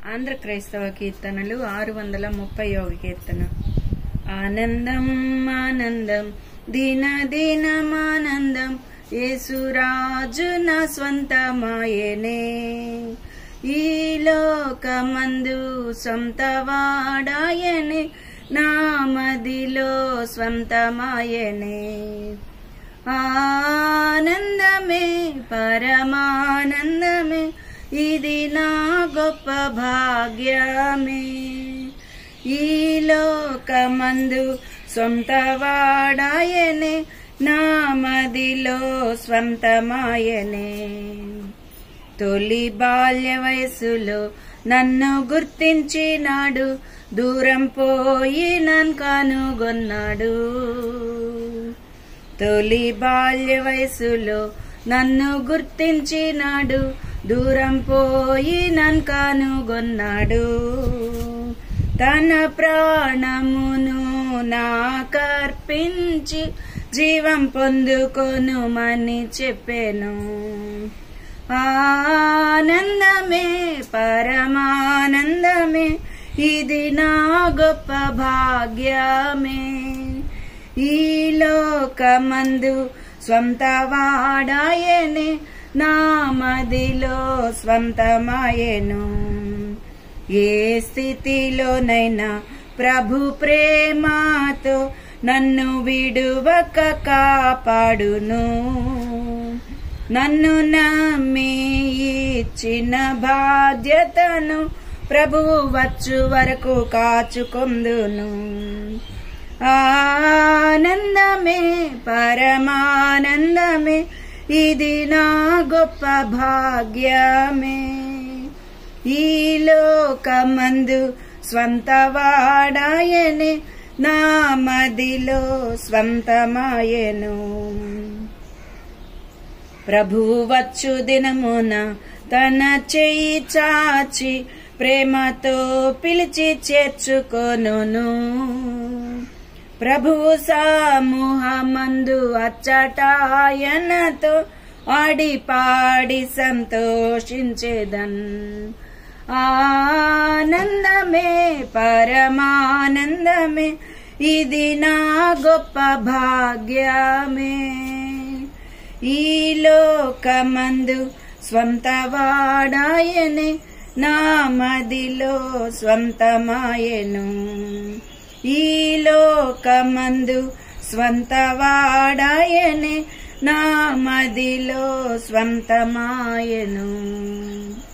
ఆంధ్ర క్రైస్తవ కీర్తనలు ఆరు వందల ముప్పై ఒక కీర్తన ఆనందం ఆనందం దిన దినమానందం యేసురాజు నా స్వంతమాయనే ఈ లోకమందు సొంత వాడాయనే నా మదిలో స్వంతమాయనే ఆనందమే పరమానందమే ఇది నా గొప్ప భాగ్యమే ఈ లోకమందు సొంత వాడాయనే నా మదిలో స్వంతమాయనే తొలి బాల్య వయసులో నన్ను గుర్తించినాడు దూరం పోయి నన్ను కనుగొన్నాడు తొలి బాల్య వయసులో నన్ను గుర్తించినాడు దూరం పోయి నన్ను కనుగొన్నాడు తన ప్రాణమును నాకర్పించి జీవం పొందుకొనుమని చెప్పాను ఆనందమే పరమానందమే ఇది నా గొప్ప భాగ్యమే ఈ లోకమందు స్వంత వాడాయనే నా మదిలో స్వంతమాయను ఏ స్థితిలోనైనా ప్రభు ప్రేమతో నన్ను విడువక కాపాడును నన్ను నమ్మి ఇచ్చిన బాధ్యతను ప్రభువు వచ్చు వరకు కాచుకొందును ఆనందమే పరమానందమే ఇది నా గొప్ప భాగ్యమే ఈ లోకమందు స్వంత వాడాయనే నా మదిలో స్వంతమాయను ప్రభు వచ్చు దినమున తన చెయ్యి చాచి ప్రేమతో పిలిచి చేర్చుకొనును ప్రభువు సమూహమందు అచ్చటాయనతో ఆడి పాడి సంతోషించేదన్ ఆనందమే పరమానందమే ఇది నా గొప్ప భాగ్యమే ఈ లోకమందు స్వంత వాడాయనే నా మదిలో స్వంతమాయను ఈ లోకమందు స్వంత వాడాయనే నా మదిలో స్వంతమాయను